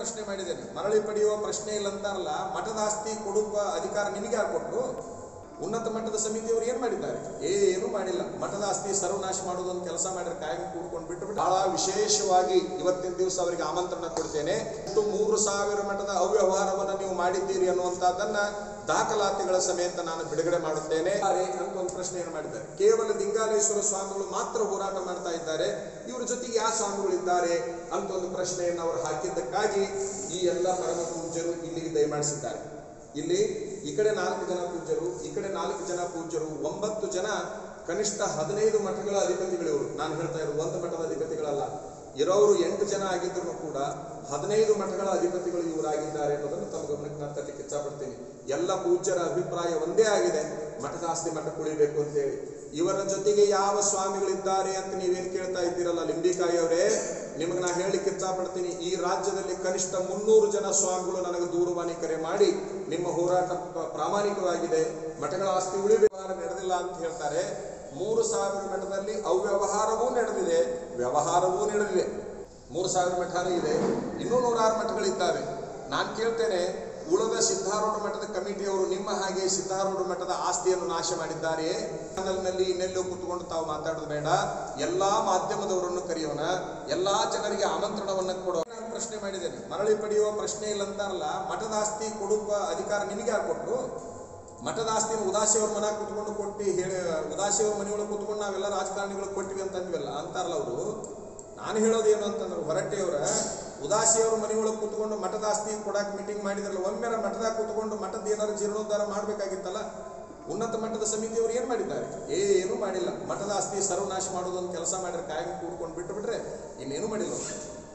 ಪ್ರಶ್ನೆ ಮಾಡಿದ್ದೇನೆ ಮರಳಿ ಪಡೆಯುವ ಪ್ರಶ್ನೆ ಇಲ್ಲ ಅಂತಾರಲ್ಲ ಮಠದ ಆಸ್ತಿ ಕೊಡುವ ಅಧಿಕಾರ ನಿಮಗೆ ಯಾರು ಕೊಟ್ಟರು ಉನ್ನತ ಮಟ್ಟದ ಸಮಿತಿಯವರು ಏನ್ ಮಾಡಿದ್ದಾರೆ ಏನು ಮಾಡಿಲ್ಲ ಮಠದ ಆಸ್ತಿ ಸರ್ವನಾಶ ಮಾಡೋದೊಂದು ಕೆಲಸ ಮಾಡಿದ್ರೆ ಕಾಯಂ ಕೂಡ್ಕೊಂಡು ಬಿಟ್ಟು ಬಹಳ ವಿಶೇಷವಾಗಿ ಇವತ್ತಿನ ದಿವಸ ಅವರಿಗೆ ಆಮಂತ್ರಣ ಕೊಡ್ತೇನೆ ಇಷ್ಟು ಮೂರು ಸಾವಿರ ಮಠದ ಅವ್ಯವಹಾರವನ್ನ ನೀವು ಮಾಡಿದ್ದೀರಿ ಅನ್ನುವಂತಹದ್ದನ್ನ ದಾಖಲಾತಿಗಳ ಸಮೇತ ನಾನು ಬಿಡುಗಡೆ ಮಾಡುತ್ತೇನೆ ಅರೆ ಅಂತ ಒಂದು ಪ್ರಶ್ನೆ ಏನು ಮಾಡಿದ್ದಾರೆ ಕೇವಲ ಲಿಂಗಾಲೇಶ್ವರ ಸ್ವಾಮಿಗಳು ಮಾತ್ರ ಹೋರಾಟ ಮಾಡ್ತಾ ಇದ್ದಾರೆ ಇವರ ಜೊತೆಗೆ ಯಾವ ಸ್ವಾಮಿಗಳು ಇದ್ದಾರೆ ಅಂತ ಒಂದು ಪ್ರಶ್ನೆಯನ್ನು ಅವರು ಹಾಕಿದ್ದಕ್ಕಾಗಿ ಈ ಎಲ್ಲ ಪರಮ ಪೂಜ್ಯರು ಇಲ್ಲಿಗೆ ದಯಮಾಡಿಸಿದ್ದಾರೆ ಇಲ್ಲಿ ಈ ಕಡೆ ನಾಲ್ಕು ಜನ ಪೂಜ್ಯರು ಈ ಕಡೆ ನಾಲ್ಕು ಜನ ಪೂಜ್ಯರು ಒಂಬತ್ತು ಜನ ಕನಿಷ್ಠ ಹದಿನೈದು ಮಠಗಳ ಅಧಿಪತಿಗಳು ಇವರು ನಾನು ಹೇಳ್ತಾ ಇರೋದು ಒಂದು ಮಠದ ಅಧಿಪತಿಗಳಲ್ಲ ಇರೋರು ಎಂಟು ಜನ ಆಗಿದ್ರು ಕೂಡ ಹದಿನೈದು ಮಠಗಳ ಅಧಿಪತಿಗಳು ಇವರಾಗಿದ್ದಾರೆ ಅನ್ನೋದನ್ನು ತಮ್ಮ ಗಮನಕ್ಕೆ ನಾನು ತರಲಿಕ್ಕೆ ಇಚ್ಛಪಡ್ತೀನಿ ಎಲ್ಲ ಪೂಜ್ಯರ ಅಭಿಪ್ರಾಯ ಒಂದೇ ಆಗಿದೆ ಮಠದ ಆಸ್ತಿ ಮಠ ಕುಳಿಬೇಕು ಅಂತೇಳಿ ಇವರ ಜೊತೆಗೆ ಯಾವ ಸ್ವಾಮಿಗಳಿದ್ದಾರೆ ಅಂತ ನೀವೇನ್ ಕೇಳ್ತಾ ಇದ್ದೀರಲ್ಲ ಲಿಂಬಿಕಾಯಿ ಅವರೇ ನಿಮಗೆ ನಾ ಹೇಳಲಿಕ್ಕೆ ಇಚ್ಛಪಡ್ತೀನಿ ಈ ರಾಜ್ಯದಲ್ಲಿ ಕನಿಷ್ಠ ಮುನ್ನೂರು ಜನ ಸ್ವಾಮಿಗಳು ನನಗೆ ದೂರವಾಣಿ ಕರೆ ಮಾಡಿ ನಿಮ್ಮ ಹೋರಾಟ ಪ- ಪ್ರಾಮಾಣಿಕವಾಗಿದೆ ಮಠಗಳ ಆಸ್ತಿ ಉಳಿವ್ಯವಹಾರ ನಡೆದಿಲ್ಲ ಅಂತ ಹೇಳ್ತಾರೆ ಮೂರು ಸಾವಿರ ಮಠದಲ್ಲಿ ಅವ್ಯವಹಾರವೂ ನಡೆದಿದೆ ವ್ಯವಹಾರವೂ ನಡೆದಿದೆ ಮೂರು ಸಾವಿರ ಮಠನೂ ಇದೆ ಇನ್ನೂ ನೂರಾರು ಮಠಗಳಿದ್ದಾವೆ ನಾನು ಕೇಳ್ತೇನೆ ಉಳಿದ ಸಿದ್ಧಾರೂಢ ಮಠದ ಕಮಿಟಿಯವರು ನಿಮ್ಮ ಹಾಗೆ ಸಿದ್ಧಾರೂಢ ಮಠದ ಆಸ್ತಿಯನ್ನು ನಾಶ ಮಾಡಿದ್ದಾರೆ ಚಾನಲ್ನಲ್ಲಿ ಇನ್ನೆಲ್ಲೋ ಕೂತ್ಕೊಂಡು ತಾವು ಮಾತಾಡೋದು ಬೇಡ ಎಲ್ಲಾ ಮಾಧ್ಯಮದವರನ್ನು ಕರೆಯೋಣ ಎಲ್ಲಾ ಜನರಿಗೆ ಆಮಂತ್ರಣವನ್ನು ಕೊಡೋಣ ನಾನು ಪ್ರಶ್ನೆ ಮಾಡಿದ್ದೇನೆ ಮರಳಿ ಪಡೆಯುವ ಪ್ರಶ್ನೆ ಇಲ್ಲ ಅಂತಾರಲ್ಲ ಮಠದ ಆಸ್ತಿ ಕೊಡುವ ಅಧಿಕಾರ ನಿಮಗೆ ಯಾರು ಕೊಟ್ಟರು ಮಠದ ಆಸ್ತಿನ ಉದಾಸಿಯವ್ರ ಮನೆ ಕೂತ್ಕೊಂಡು ಕೊಟ್ಟು ಹೇಳಿ ಉದಾಸಿಯವ್ರ ಮನೆಯೊಳಗೆ ಕೂತ್ಕೊಂಡು ನಾವೆಲ್ಲ ರಾಜಕಾರಣಿಗಳು ಕೊಟ್ಟಿವಿ ಅಂತ ಅಂದ್ವಲ್ಲ ಅಂತಾರಲ್ಲ ಅವರು ನಾನು ಹೇಳೋದೇನು ಅಂತಂದ್ರೆ ಹೊರಟ್ಟಿಯವರ ಉದಾಸಿಯವ್ರ ಮನೆಯೊಳಗೆ ಕೂತ್ಕೊಂಡು ಮಠದ ಆಸ್ತಿ ಕೊಡಾಕ್ ಮೀಟಿಂಗ್ ಮಾಡಿದ್ರಲ್ಲ ಒಮ್ಮೆರ ಮಠದಾಗ ಕೂತ್ಕೊಂಡು ಮಠದ ಏನಾದ್ರು ಜೀರ್ಣೋದ್ಧಾರ ಮಾಡ್ಬೇಕಾಗಿತ್ತಲ್ಲ ಉನ್ನತ ಮಟ್ಟದ ಸಮಿತಿಯವರು ಏನ್ ಮಾಡಿದ್ದಾರೆ ಏನು ಮಾಡಿಲ್ಲ ಮಠದ ಆಸ್ತಿ ಸರ್ವನಾಶ ಮಾಡೋದೊಂದು ಕೆಲಸ ಮಾಡಿದ್ರೆ ಕಾಯಂ ಕೂಡ್ಕೊಂಡು ಬಿಟ್ಟು ಬಿಟ್ರೆ ಇನ್ನೇನು ಮಾಡಿಲ್ಲ ಅವ್ರು.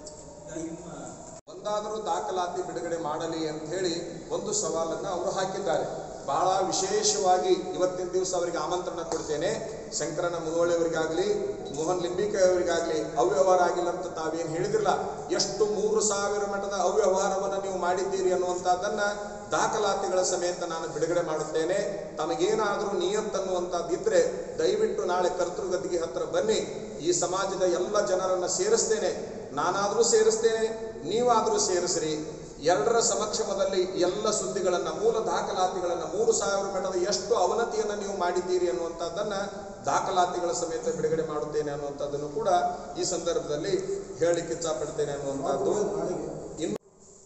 ಒಂದಾದರೂ ದಾಖಲಾತಿ ಬಿಡುಗಡೆ ಮಾಡಲಿ ಅಂತ ಹೇಳಿ ಒಂದು ಸವಾಲನ್ನ ಅವರು ಹಾಕಿದ್ದಾರೆ ಬಹಳ ವಿಶೇಷವಾಗಿ ಇವತ್ತಿನ ದಿವಸ ಅವರಿಗೆ ಆಮಂತ್ರಣ ಕೊಡ್ತೇನೆ ಶಂಕರನ ಮುಗೋಳಿಯವರಿಗಾಗಲಿ ಮೋಹನ್ ಲಿಂಬಿಕಾಯಿ ಅವರಿಗಾಗಲಿ ಅವ್ಯವಹಾರ ಆಗಿಲ್ಲ ಅಂತ ತಾವೇನು ಹೇಳಿದಿರಲ್ಲ ಎಷ್ಟು ಮೂರು ಸಾವಿರ ಮಠದ ಅವ್ಯವಹಾರವನ್ನು ನೀವು ಮಾಡಿದ್ದೀರಿ ಅನ್ನುವಂಥದ್ದನ್ನ ದಾಖಲಾತಿಗಳ ಸಮೇತ ನಾನು ಬಿಡುಗಡೆ ಮಾಡುತ್ತೇನೆ ತಮಗೇನಾದರೂ ನಿಯತ್ತನ್ನುವಂಥದ್ದಿದ್ರೆ ದಯವಿಟ್ಟು ನಾಳೆ ಕರ್ತೃಗದ್ದಿಗೆ ಹತ್ರ ಬನ್ನಿ ಈ ಸಮಾಜದ ಎಲ್ಲ ಜನರನ್ನ ಸೇರಿಸ್ತೇನೆ ನಾನಾದರೂ ಸೇರಿಸ್ತೇನೆ ನೀವಾದರೂ ಸೇರಿಸ್ರಿ ಎರಡರ ಸಮಕ್ಷಮದಲ್ಲಿ ಎಲ್ಲ ಸುದ್ದಿಗಳನ್ನ ಮೂಲ ದಾಖಲಾತಿಗಳನ್ನ ಮೂರು ಸಾವಿರ ಮಠದ ಎಷ್ಟು ಅವನತಿಯನ್ನ ನೀವು ಮಾಡಿದ್ದೀರಿ ಅನ್ನುವಂಥದ್ದನ್ನ ದಾಖಲಾತಿಗಳ ಸಮೇತ ಬಿಡುಗಡೆ ಮಾಡುತ್ತೇನೆ ಅನ್ನುವಂಥದ್ದನ್ನು ಕೂಡ ಈ ಸಂದರ್ಭದಲ್ಲಿ ಹೇಳಲಿಕ್ಕೆ ಇಚ್ಛಪಡ್ತೇನೆ ಅನ್ನುವಂಥದ್ದು ಇನ್ನು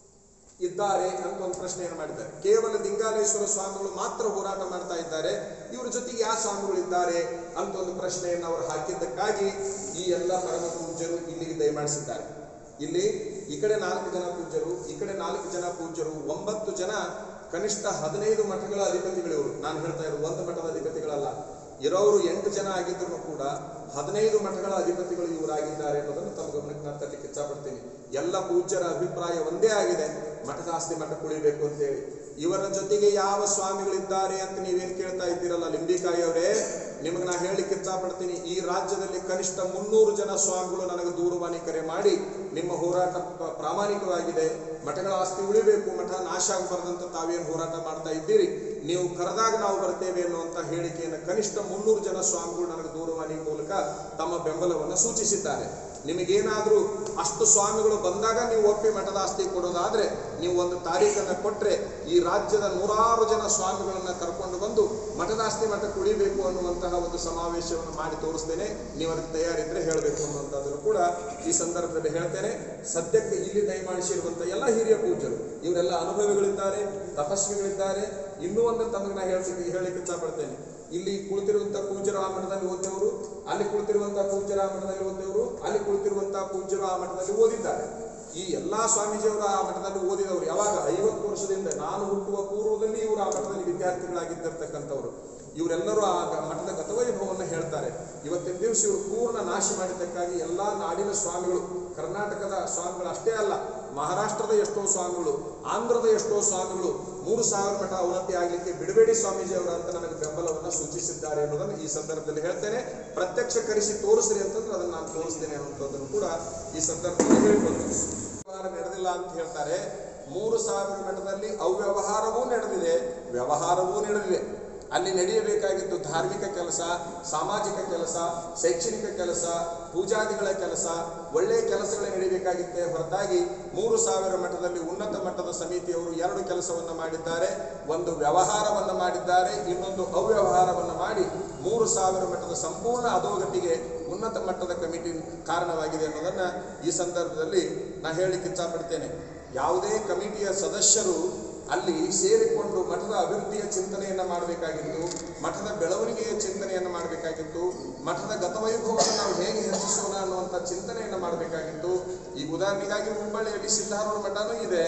ಇದ್ದಾರೆ ಅಂತ ಒಂದು ಪ್ರಶ್ನೆಯನ್ನು ಮಾಡಿದ್ದಾರೆ ಕೇವಲ ಲಿಂಗಾಲೇಶ್ವರ ಸ್ವಾಮಿಗಳು ಮಾತ್ರ ಹೋರಾಟ ಮಾಡ್ತಾ ಇದ್ದಾರೆ ಇವರ ಜೊತೆಗೆ ಯಾವ ಸ್ವಾಮಿಗಳು ಇದ್ದಾರೆ ಅಂತ ಒಂದು ಪ್ರಶ್ನೆಯನ್ನು ಅವರು ಹಾಕಿದ್ದಕ್ಕಾಗಿ ಈ ಎಲ್ಲ ಪರಮ ಪೂಜ್ಯರು ಇಲ್ಲಿಗೆ ದಯಮಾಡಿಸಿದ್ದಾರೆ ಇಲ್ಲಿ ಈ ಕಡೆ ನಾಲ್ಕು ಜನ ಪೂಜ್ಯರು ಈ ಕಡೆ ನಾಲ್ಕು ಜನ ಪೂಜ್ಯರು ಒಂಬತ್ತು ಜನ ಕನಿಷ್ಠ ಹದಿನೈದು ಮಠಗಳ ಅಧಿಪತಿಗಳು ಇವರು ನಾನು ಹೇಳ್ತಾ ಇರೋದು ಒಂದು ಮಠದ ಅಧಿಪತಿಗಳಲ್ಲ ಇರೋರು ಎಂಟು ಜನ ಆಗಿದ್ರು ಕೂಡ ಹದಿನೈದು ಮಠಗಳ ಅಧಿಪತಿಗಳು ಇವರಾಗಿದ್ದಾರೆ ಅನ್ನೋದನ್ನು ತಮ್ಮ ಗಮನಕ್ಕೆ ನಾನು ತರಲಿಕ್ಕೆ ಇಚ್ಛಪಡ್ತೀನಿ ಎಲ್ಲ ಪೂಜ್ಯರ ಅಭಿಪ್ರಾಯ ಒಂದೇ ಆಗಿದೆ ಮಠದ ಆಸ್ತಿ ಮಠ ಕುಳಿಬೇಕು ಅಂತೇಳಿ ಇವರ ಜೊತೆಗೆ ಯಾವ ಸ್ವಾಮಿಗಳಿದ್ದಾರೆ ಅಂತ ನೀವೇನ್ ಕೇಳ್ತಾ ಇದ್ದೀರಲ್ಲ ಲಿಂಬಿಕಾಯಿ ಅವರೇ ನಿಮಗೆ ನಾ ಹೇಳಲಿಕ್ಕೆ ಇಚ್ಛಪಡ್ತೀನಿ ಈ ರಾಜ್ಯದಲ್ಲಿ ಕನಿಷ್ಠ ಮುನ್ನೂರು ಜನ ಸ್ವಾಮಿಗಳು ನನಗೆ ದೂರವಾಣಿ ಕರೆ ಮಾಡಿ ನಿಮ್ಮ ಹೋರಾಟ ಪ- ಪ್ರಾಮಾಣಿಕವಾಗಿದೆ ಮಠಗಳ ಆಸ್ತಿ ಉಳಿಬೇಕು ಮಠ ನಾಶ ಆಗಬಾರ್ದಂತ ತಾವೇನು ಹೋರಾಟ ಮಾಡ್ತಾ ಇದ್ದೀರಿ ನೀವು ಕರೆದಾಗ ನಾವು ಬರ್ತೇವೆ ಅನ್ನುವಂತ ಹೇಳಿಕೆಯನ್ನು ಕನಿಷ್ಠ ಮುನ್ನೂರು ಜನ ಸ್ವಾಮಿಗಳು ನನಗೆ ದೂರವಾಣಿ ಮೂಲಕ ತಮ್ಮ ಬೆಂಬಲವನ್ನು ಸೂಚಿಸಿದ್ದಾರೆ ನಿಮಗೇನಾದರೂ ಅಷ್ಟು ಸ್ವಾಮಿಗಳು ಬಂದಾಗ ನೀವು ಒಪ್ಪಿ ಮಠದ ಆಸ್ತಿ ಕೊಡೋದಾದ್ರೆ ನೀವು ಒಂದು ತಾರೀಖನ್ನು ಕೊಟ್ಟರೆ ಈ ರಾಜ್ಯದ ನೂರಾರು ಜನ ಸ್ವಾಮಿಗಳನ್ನ ಕರ್ಕೊಂಡು ಬಂದು ಮಠದ ಆಸ್ತಿ ಮಠಕ್ಕೆ ಉಳಿಬೇಕು ಅನ್ನುವಂತಹ ಒಂದು ಸಮಾವೇಶವನ್ನು ಮಾಡಿ ತೋರಿಸ್ತೇನೆ ನೀವು ಅದಕ್ಕೆ ತಯಾರಿದ್ರೆ ಹೇಳಬೇಕು ಅನ್ನುವಂಥದ್ದನ್ನು ಕೂಡ ಈ ಸಂದರ್ಭದಲ್ಲಿ ಹೇಳ್ತೇನೆ ಸದ್ಯಕ್ಕೆ ಇಲ್ಲಿ ದಯಮಾಡಿಸಿರುವಂಥ ಎಲ್ಲ ಹಿರಿಯ ಪೂಜ್ಯರು ಇವರೆಲ್ಲ ಅನುಭವಿಗಳಿದ್ದಾರೆ ತಪಸ್ವಿಗಳಿದ್ದಾರೆ ಇನ್ನೂ ಒಂದು ತಮಗೆ ನಾ ಹೇಳ್ಲಿಕ್ಕೆ ಹೇಳಲಿಕ್ಕೆ ಇಚ್ಛಪಡ್ತೇನೆ ಇಲ್ಲಿ ಕುಳಿತಿರುವಂತಹ ಪೂಜ್ಯರು ಆ ಮಠದಲ್ಲಿ ಓದಿದವರು ಅಲ್ಲಿ ಕುಳಿತಿರುವಂತಹ ಪೂಜ್ಯರು ಆ ಮಠದಲ್ಲಿ ಓದಿದವರು ಅಲ್ಲಿ ಕುಳಿತಿರುವಂತಹ ಪೂಜ್ಯರು ಆ ಮಠದಲ್ಲಿ ಓದಿದ್ದಾರೆ ಈ ಎಲ್ಲಾ ಸ್ವಾಮೀಜಿಯವರು ಆ ಮಠದಲ್ಲಿ ಓದಿದವರು ಯಾವಾಗ ಐವತ್ತು ವರ್ಷದಿಂದ ನಾನು ಹುಟ್ಟುವ ಪೂರ್ವದಲ್ಲಿ ಇವರು ಆ ಮಠದಲ್ಲಿ ವಿದ್ಯಾರ್ಥಿಗಳಾಗಿದ್ದಿರ್ತಕ್ಕಂಥವ್ರು ಇವರೆಲ್ಲರೂ ಆ ಗ- ಮಠದ ಗತವೈಭವವನ್ನು ಹೇಳ್ತಾರೆ ಇವತ್ತಿನ ದಿವಸ ಇವರು ಪೂರ್ಣ ನಾಶ ಮಾಡಿದ್ದಕ್ಕಾಗಿ ಎಲ್ಲಾ ನಾಡಿನ ಸ್ವಾಮಿಗಳು ಕರ್ನಾಟಕದ ಸ್ವಾಮಿಗಳು ಅಷ್ಟೇ ಅಲ್ಲ ಮಹಾರಾಷ್ಟ್ರದ ಎಷ್ಟೋ ಸ್ವಾಮಿಗಳು ಆಂಧ್ರದ ಎಷ್ಟೋ ಸ್ವಾಮಿಗಳು ಮೂರು ಸಾವಿರ ಮಠ ಅವನತಿ ಆಗಲಿಕ್ಕೆ ಬಿಡಬೇಡಿ ಸ್ವಾಮೀಜಿ ಅವರು ಅಂತ ನನಗೆ ಬೆಂಬಲವನ್ನು ಸೂಚಿಸಿದ್ದಾರೆ ಅನ್ನೋದನ್ನು ಈ ಸಂದರ್ಭದಲ್ಲಿ ಹೇಳ್ತೇನೆ ಪ್ರತ್ಯಕ್ಷ ಕರೆಸಿ ತೋರಿಸ್ರಿ ಅಂತಂದ್ರೆ ಅದನ್ನು ನಾನು ತೋರಿಸ್ತೇನೆ ಅನ್ನುವಂಥದ್ದನ್ನು ಕೂಡ ಈ ಸಂದರ್ಭದಲ್ಲಿ ಹೇಳ್ಬೋದು ವ್ಯವಹಾರ ನಡೆದಿಲ್ಲ ಅಂತ ಹೇಳ್ತಾರೆ ಮೂರು ಸಾವಿರ ಮಠದಲ್ಲಿ ಅವ್ಯವಹಾರವೂ ನಡೆದಿದೆ ವ್ಯವಹಾರವೂ ನಡೆದಿದೆ ಅಲ್ಲಿ ನಡೆಯಬೇಕಾಗಿದ್ದು ಧಾರ್ಮಿಕ ಕೆಲಸ ಸಾಮಾಜಿಕ ಕೆಲಸ ಶೈಕ್ಷಣಿಕ ಕೆಲಸ ಪೂಜಾದಿಗಳ ಕೆಲಸ ಒಳ್ಳೆಯ ಕೆಲಸಗಳೇ ನಡೀಬೇಕಾಗಿತ್ತೆ ಹೊರತಾಗಿ ಮೂರು ಸಾವಿರ ಮಟ್ಟದಲ್ಲಿ ಉನ್ನತ ಮಟ್ಟದ ಸಮಿತಿಯವರು ಎರಡು ಕೆಲಸವನ್ನು ಮಾಡಿದ್ದಾರೆ ಒಂದು ವ್ಯವಹಾರವನ್ನು ಮಾಡಿದ್ದಾರೆ ಇನ್ನೊಂದು ಅವ್ಯವಹಾರವನ್ನು ಮಾಡಿ ಮೂರು ಸಾವಿರ ಮಟ್ಟದ ಸಂಪೂರ್ಣ ಅಧೋಗತಿಗೆ ಉನ್ನತ ಮಟ್ಟದ ಕಮಿಟಿ ಕಾರಣವಾಗಿದೆ ಅನ್ನೋದನ್ನ ಈ ಸಂದರ್ಭದಲ್ಲಿ ನಾ ಹೇಳಿಕ್ಕೆ ಇಚ್ಛಪಡ್ತೇನೆ ಯಾವುದೇ ಕಮಿಟಿಯ ಸದಸ್ಯರು ಅಲ್ಲಿ ಸೇರಿಕೊಂಡು ಮಠದ ಅಭಿವೃದ್ಧಿಯ ಚಿಂತನೆಯನ್ನು ಮಾಡಬೇಕಾಗಿತ್ತು ಮಠದ ಬೆಳವಣಿಗೆಯ ಚಿಂತನೆಯನ್ನು ಮಾಡಬೇಕಾಗಿತ್ತು ಮಠದ ಗತವೈಭವವನ್ನು ನಾವು ಹೇಗೆ ಹೆಚ್ಚಿಸೋಣ ಅನ್ನುವಂಥ ಚಿಂತನೆಯನ್ನು ಮಾಡಬೇಕಾಗಿತ್ತು ಈಗ ಉದಾಹರಣೆಗಾಗಿ ಹುಬ್ಬಳ್ಳಿಯಲ್ಲಿ ಸಿದ್ಧಾರೂಢ ಮಠನೂ ಇದೆ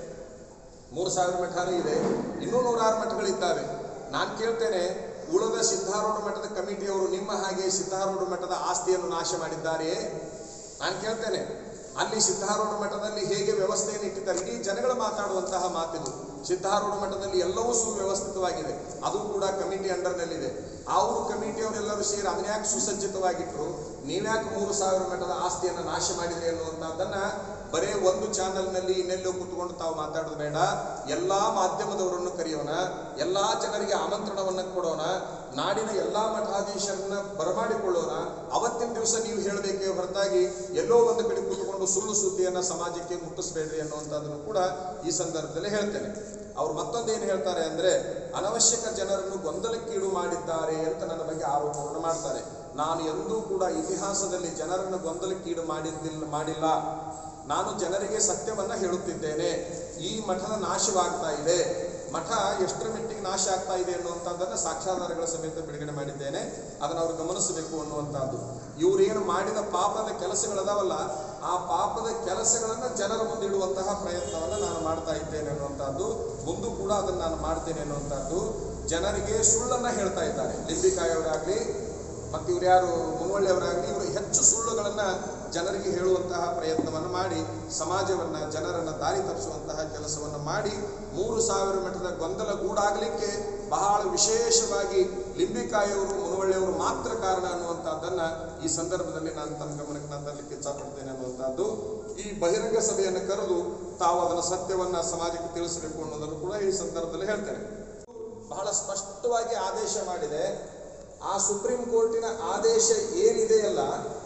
ಮೂರು ಸಾವಿರ ಮಠನೂ ಇದೆ ಇನ್ನೂ ನೂರಾರು ಮಠಗಳಿದ್ದಾವೆ ನಾನು ಕೇಳ್ತೇನೆ ಉಳಿದ ಸಿದ್ಧಾರೂಢ ಮಠದ ಕಮಿಟಿಯವರು ನಿಮ್ಮ ಹಾಗೆ ಸಿದ್ಧಾರೂಢ ಮಠದ ಆಸ್ತಿಯನ್ನು ನಾಶ ಮಾಡಿದ್ದಾರೆಯೇ ನಾನು ಕೇಳ್ತೇನೆ ಅಲ್ಲಿ ಸಿದ್ಧಾರೂಢ ಮಠದಲ್ಲಿ ಹೇಗೆ ವ್ಯವಸ್ಥೆಯನ್ನು ಇಟ್ಟಿದ್ದಾರೆ ಇಡೀ ಜನಗಳು ಮಾತಾಡುವಂತಹ ಮಾತಿದು ಸಿದ್ಧಾರೂಢ ಮಠದಲ್ಲಿ ಎಲ್ಲವೂ ಸುವ್ಯವಸ್ಥಿತವಾಗಿದೆ ಅದು ಕೂಡ ಕಮಿಟಿ ಅಂಡರ್ನಲ್ಲಿದೆ ಅವರು ಕಮಿಟಿಯವರೆಲ್ಲರೂ ಸೇರಿ ಅದನ್ಯಾಕೆ ಸುಸಜ್ಜಿತವಾಗಿಟ್ಟರು ನೀವ್ಯಾಕೆ ಮೂರು ಸಾವಿರ ಮಠದ ಆಸ್ತಿಯನ್ನು ನಾಶ ಮಾಡಿದ್ರಿ ಅನ್ನುವಂಥದ್ದನ್ನ ಬರೇ ಒಂದು ಚಾನೆಲ್ನಲ್ಲಿ ಇನ್ನೆಲ್ಲೋ ಕೂತ್ಕೊಂಡು ತಾವು ಮಾತಾಡೋದು ಬೇಡ ಎಲ್ಲಾ ಮಾಧ್ಯಮದವರನ್ನು ಕರೆಯೋಣ ಎಲ್ಲಾ ಜನರಿಗೆ ಆಮಂತ್ರಣವನ್ನು ಕೊಡೋಣ ನಾಡಿನ ಎಲ್ಲಾ ಮಠಾಧೀಶರನ್ನ ಬರಮಾಡಿಕೊಳ್ಳೋಣ ಅವತ್ತಿನ ದಿವಸ ನೀವು ಹೇಳಬೇಕೇ ಹೊರತಾಗಿ ಎಲ್ಲೋ ಒಂದು ಕಡೆ ಕೂತ್ಕೊಂಡು ಸುಳ್ಳು ಸುದ್ದಿಯನ್ನ ಸಮಾಜಕ್ಕೆ ಮುಟ್ಟಿಸ್ಬೇಡ್ರಿ ಅನ್ನುವಂಥದ್ದನ್ನು ಕೂಡ ಈ ಸಂದರ್ಭದಲ್ಲಿ ಹೇಳ್ತೇನೆ ಅವ್ರು ಮತ್ತೊಂದೇನು ಹೇಳ್ತಾರೆ ಅಂದ್ರೆ ಅನವಶ್ಯಕ ಜನರನ್ನು ಗೊಂದಲಕ್ಕೀಡು ಮಾಡಿದ್ದಾರೆ ಅಂತ ನನ್ನ ಬಗ್ಗೆ ಆರೋಪವನ್ನು ಮಾಡ್ತಾರೆ ನಾನು ಎಂದೂ ಕೂಡ ಇತಿಹಾಸದಲ್ಲಿ ಜನರನ್ನು ಗೊಂದಲಕ್ಕೀಡು ಮಾಡಿದ್ದಿಲ್ಲ ಮಾಡಿಲ್ಲ ನಾನು ಜನರಿಗೆ ಸತ್ಯವನ್ನ ಹೇಳುತ್ತಿದ್ದೇನೆ ಈ ಮಠದ ನಾಶವಾಗ್ತಾ ಇದೆ ಮಠ ಎಷ್ಟರ ಮಟ್ಟಿಗೆ ನಾಶ ಆಗ್ತಾ ಇದೆ ಅನ್ನುವಂಥದ್ದನ್ನು ಸಾಕ್ಷ್ಯಾಧಾರಗಳ ಸಮೇತ ಬಿಡುಗಡೆ ಮಾಡಿದ್ದೇನೆ ಅದನ್ನು ಅವರು ಗಮನಿಸಬೇಕು ಅನ್ನುವಂಥದ್ದು ಇವರೇನು ಮಾಡಿದ ಪಾಪದ ಕೆಲಸಗಳದಾವಲ್ಲ ಆ ಪಾಪದ ಕೆಲಸಗಳನ್ನು ಜನರ ಮುಂದೆ ಇಡುವಂತಹ ಪ್ರಯತ್ನವನ್ನು ನಾನು ಮಾಡ್ತಾ ಇದ್ದೇನೆ ಅನ್ನುವಂಥದ್ದು ಮುಂದೂ ಕೂಡ ಅದನ್ನು ನಾನು ಮಾಡ್ತೇನೆ ಅನ್ನುವಂಥದ್ದು ಜನರಿಗೆ ಸುಳ್ಳನ್ನ ಹೇಳ್ತಾ ಇದ್ದಾರೆ ಲಿಂಬಿಕಾಯವರಾಗಲಿ ಮತ್ತು ಇವ್ರು ಯಾರು ಮುನ್ವಳ್ಳಿಯವರಾಗಲಿ ಇವರು ಹೆಚ್ಚು ಸುಳ್ಳುಗಳನ್ನ ಜನರಿಗೆ ಹೇಳುವಂತಹ ಪ್ರಯತ್ನವನ್ನು ಮಾಡಿ ಸಮಾಜವನ್ನ ಜನರನ್ನ ದಾರಿ ತಪ್ಪಿಸುವಂತಹ ಕೆಲಸವನ್ನು ಮಾಡಿ ಮೂರು ಸಾವಿರ ಮಠದ ಗೊಂದಲ ಗೂಡಾಗಲಿಕ್ಕೆ ಬಹಳ ವಿಶೇಷವಾಗಿ ಲಿಂಬಿಕಾಯಿಯವರು ಮುನವಳ್ಳಿಯವರು ಮಾತ್ರ ಕಾರಣ ಅನ್ನುವಂಥದ್ದನ್ನ ಈ ಸಂದರ್ಭದಲ್ಲಿ ನಾನು ತಮ್ಮ ಗಮನಕ್ಕೆ ನಾನು ತರಲಿಕ್ಕೆ ಇಚ್ಛಪಡ್ತೇನೆ ಅನ್ನುವಂಥದ್ದು ಈ ಬಹಿರಂಗ ಸಭೆಯನ್ನು ಕರೆದು ತಾವು ಅದರ ಸತ್ಯವನ್ನ ಸಮಾಜಕ್ಕೆ ತಿಳಿಸಬೇಕು ಅನ್ನೋದನ್ನು ಕೂಡ ಈ ಸಂದರ್ಭದಲ್ಲಿ ಹೇಳ್ತೇನೆ ಬಹಳ ಸ್ಪಷ್ಟವಾಗಿ ಆದೇಶ ಮಾಡಿದೆ ಆ ಸುಪ್ರೀಂ ಕೋರ್ಟಿನ ಆದೇಶ ಏನಿದೆಯಲ್ಲ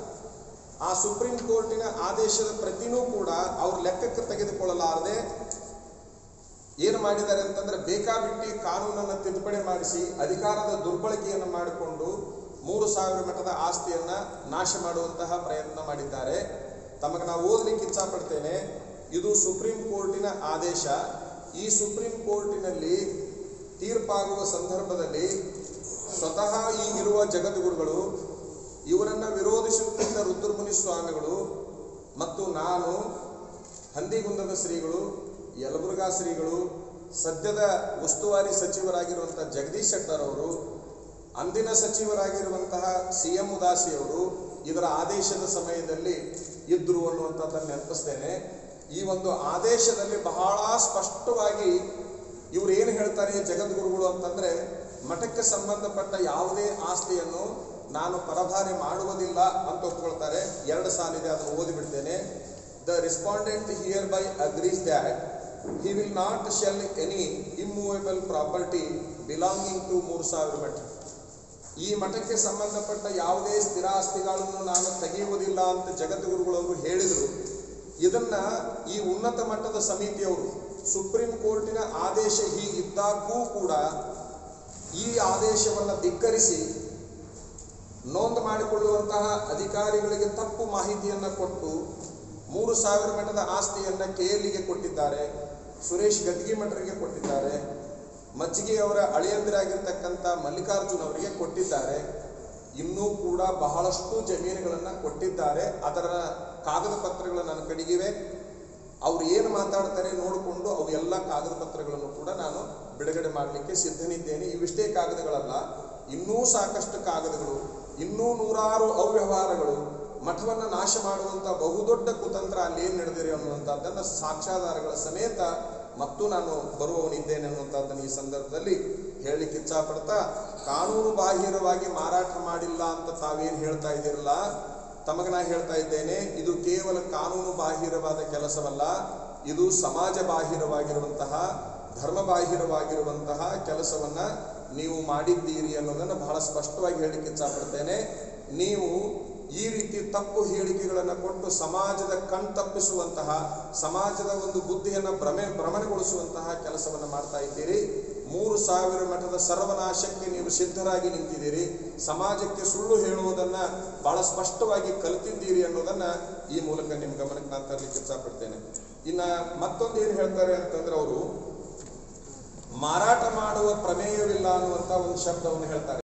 ಆ ಸುಪ್ರೀಂ ಕೋರ್ಟಿನ ಆದೇಶದ ಪ್ರತಿನೂ ಕೂಡ ಅವ್ರ ಲೆಕ್ಕಕ್ಕೆ ತೆಗೆದುಕೊಳ್ಳಲಾರದೆ ಏನು ಮಾಡಿದ್ದಾರೆ ಅಂತಂದ್ರೆ ಬೇಕಾಬಿಟ್ಟಿ ಕಾನೂನನ್ನು ತಿದ್ದುಪಡಿ ಮಾಡಿಸಿ ಅಧಿಕಾರದ ದುರ್ಬಳಕೆಯನ್ನು ಮಾಡಿಕೊಂಡು ಮೂರು ಸಾವಿರ ಮಠದ ಆಸ್ತಿಯನ್ನ ನಾಶ ಮಾಡುವಂತಹ ಪ್ರಯತ್ನ ಮಾಡಿದ್ದಾರೆ ತಮಗೆ ನಾವು ಓದಲಿಕ್ಕೆ ಇಚ್ಛಪಡ್ತೇನೆ ಇದು ಸುಪ್ರೀಂ ಕೋರ್ಟಿನ ಆದೇಶ ಈ ಸುಪ್ರೀಂ ಕೋರ್ಟಿನಲ್ಲಿ ತೀರ್ಪಾಗುವ ಸಂದರ್ಭದಲ್ಲಿ ಸ್ವತಃ ಈಗಿರುವ ಜಗದ್ಗುರುಗಳು ಇವರನ್ನ ವಿರೋಧಿಸುತ್ತಿದ್ದ ರುದ್ರಮುನಿ ಸ್ವಾಮಿಗಳು ಮತ್ತು ನಾನು ಹಂದಿಗುಂದದ ಶ್ರೀಗಳು ಯಲಬುರ್ಗಾ ಶ್ರೀಗಳು ಸದ್ಯದ ಉಸ್ತುವಾರಿ ಸಚಿವರಾಗಿರುವಂತಹ ಜಗದೀಶ್ ಶೆಟ್ಟರ್ ಅವರು ಅಂದಿನ ಸಚಿವರಾಗಿರುವಂತಹ ಸಿ ಎಂ ಉದಾಸಿಯವರು ಇದರ ಆದೇಶದ ಸಮಯದಲ್ಲಿ ಇದ್ರು ಅನ್ನುವಂಥದ್ದನ್ನು ನೆನಪಿಸ್ತೇನೆ ಈ ಒಂದು ಆದೇಶದಲ್ಲಿ ಬಹಳ ಸ್ಪಷ್ಟವಾಗಿ ಇವ್ರು ಏನು ಹೇಳ್ತಾರೆ ಜಗದ್ಗುರುಗಳು ಅಂತಂದ್ರೆ ಮಠಕ್ಕೆ ಸಂಬಂಧಪಟ್ಟ ಯಾವುದೇ ಆಸ್ತಿಯನ್ನು ನಾನು ಪರಭಾರೆ ಮಾಡುವುದಿಲ್ಲ ಅಂತ ಒಪ್ಕೊಳ್ತಾರೆ ಎರಡು ಸಾಲಿದೆ ಅದನ್ನು ಓದಿಬಿಡ್ತೇನೆ the respondent hereby agrees that he will not sell any immovable property belonging to ಮೂರು ಸಾವಿರ ಮಠ ಈ ಮಠಕ್ಕೆ ಸಂಬಂಧಪಟ್ಟ ಯಾವುದೇ ಸ್ಥಿರಾಸ್ತಿಗಳನ್ನು ನಾನು ತೆಗೆಯುವುದಿಲ್ಲ ಅಂತ ಜಗದ್ಗುರುಗಳವರು ಹೇಳಿದರು ಇದನ್ನ ಈ ಉನ್ನತ ಮಟ್ಟದ ಸಮಿತಿಯವರು ಸುಪ್ರೀಂ ಕೋರ್ಟಿನ ಆದೇಶ ಹೀಗಿದ್ದಾಗೂ ಕೂಡ ಈ ಆದೇಶವನ್ನು ಧಿಕ್ಕರಿಸಿ ನೋಂದು ಮಾಡಿಕೊಳ್ಳುವಂತಹ ಅಧಿಕಾರಿಗಳಿಗೆ ತಪ್ಪು ಮಾಹಿತಿಯನ್ನು ಕೊಟ್ಟು ಮೂರು ಸಾವಿರ ಮಠದ ಆಸ್ತಿಯನ್ನು ಕೆಎಲ್ಗೆ ಕೊಟ್ಟಿದ್ದಾರೆ ಸುರೇಶ್ ಗದ್ಗಿ ಮಠರಿಗೆ ಕೊಟ್ಟಿದ್ದಾರೆ ಮಜ್ಜಿಗೆಯವರ ಅಳಿಯಂದಿರಾಗಿರ್ತಕ್ಕಂಥ ಮಲ್ಲಿಕಾರ್ಜುನ್ ಅವರಿಗೆ ಕೊಟ್ಟಿದ್ದಾರೆ ಇನ್ನೂ ಕೂಡ ಬಹಳಷ್ಟು ಜಮೀನುಗಳನ್ನು ಕೊಟ್ಟಿದ್ದಾರೆ ಅದರ ಕಾಗದ ಪತ್ರಗಳು ನನ್ನ ಕಡೆಗಿವೆ ಅವ್ರು ಏನು ಮಾತಾಡ್ತಾರೆ ನೋಡಿಕೊಂಡು ಅವು ಎಲ್ಲ ಕಾಗದ ಪತ್ರಗಳನ್ನು ಕೂಡ ನಾನು ಬಿಡುಗಡೆ ಮಾಡಲಿಕ್ಕೆ ಸಿದ್ಧನಿದ್ದೇನೆ ಇವಿಷ್ಟೇ ಕಾಗದಗಳಲ್ಲ ಇನ್ನೂ ಸಾಕಷ್ಟು ಕಾಗದಗಳು ಇನ್ನೂ ನೂರಾರು ಅವ್ಯವಹಾರಗಳು ಮಠವನ್ನು ನಾಶ ಮಾಡುವಂಥ ಬಹುದೊಡ್ಡ ಕುತಂತ್ರ ಅಲ್ಲಿ ಏನು ನಡೆದಿದೆ ಅನ್ನುವಂಥದ್ದನ್ನು ಸಾಕ್ಷ್ಯಾಧಾರಗಳ ಸಮೇತ ಮತ್ತು ನಾನು ಬರುವವನಿದ್ದೇನೆ ಅನ್ನುವಂಥದ್ದನ್ನು ಈ ಸಂದರ್ಭದಲ್ಲಿ ಹೇಳಲಿಕ್ಕೆ ಇಚ್ಛಾಪಡ್ತಾ ಕಾನೂನು ಬಾಹಿರವಾಗಿ ಮಾರಾಟ ಮಾಡಿಲ್ಲ ಅಂತ ತಾವೇನು ಹೇಳ್ತಾ ಇದ್ದೀರಲ್ಲ ತಮಗೆ ನಾ ಹೇಳ್ತಾ ಇದ್ದೇನೆ ಇದು ಕೇವಲ ಕಾನೂನು ಬಾಹಿರವಾದ ಕೆಲಸವಲ್ಲ ಇದು ಸಮಾಜ ಬಾಹಿರವಾಗಿರುವಂತಹ ಧರ್ಮಬಾಹಿರವಾಗಿರುವಂತಹ ಕೆಲಸವನ್ನ ನೀವು ಮಾಡಿದ್ದೀರಿ ಅನ್ನೋದನ್ನು ಬಹಳ ಸ್ಪಷ್ಟವಾಗಿ ಹೇಳಲಿಕ್ಕೆ ಇಚ್ಛಪಡ್ತೇನೆ ನೀವು ಈ ರೀತಿ ತಪ್ಪು ಹೇಳಿಕೆಗಳನ್ನು ಕೊಟ್ಟು ಸಮಾಜದ ಕಣ್ತಪ್ಪಿಸುವಂತಹ ಸಮಾಜದ ಒಂದು ಬುದ್ಧಿಯನ್ನು ಭ್ರಮೆ ಭ್ರಮಣಗೊಳಿಸುವಂತಹ ಕೆಲಸವನ್ನು ಮಾಡ್ತಾ ಇದ್ದೀರಿ ಮೂರು ಸಾವಿರ ಮಠದ ಸರ್ವನಾಶಕ್ಕೆ ನೀವು ಸಿದ್ಧರಾಗಿ ನಿಂತಿದ್ದೀರಿ ಸಮಾಜಕ್ಕೆ ಸುಳ್ಳು ಹೇಳುವುದನ್ನ ಬಹಳ ಸ್ಪಷ್ಟವಾಗಿ ಕಲಿತಿದ್ದೀರಿ ಅನ್ನೋದನ್ನ ಈ ಮೂಲಕ ನಿಮ್ಮ ಗಮನಕ್ಕೆ ನಾನು ತರಲಿಕ್ಕೆ ಇಚ್ಛಪಡ್ತೇನೆ ಇನ್ನ ಮತ್ತೊಂದು ಏನು ಹೇಳ್ತಾರೆ ಅಂತಂದ್ರೆ ಅವರು ಮಾರಾಟ ಮಾಡುವ ಪ್ರಮೇಯವಿಲ್ಲ ಅನ್ನುವಂತ ಒಂದು ಶಬ್ದವನ್ನು ಹೇಳ್ತಾರೆ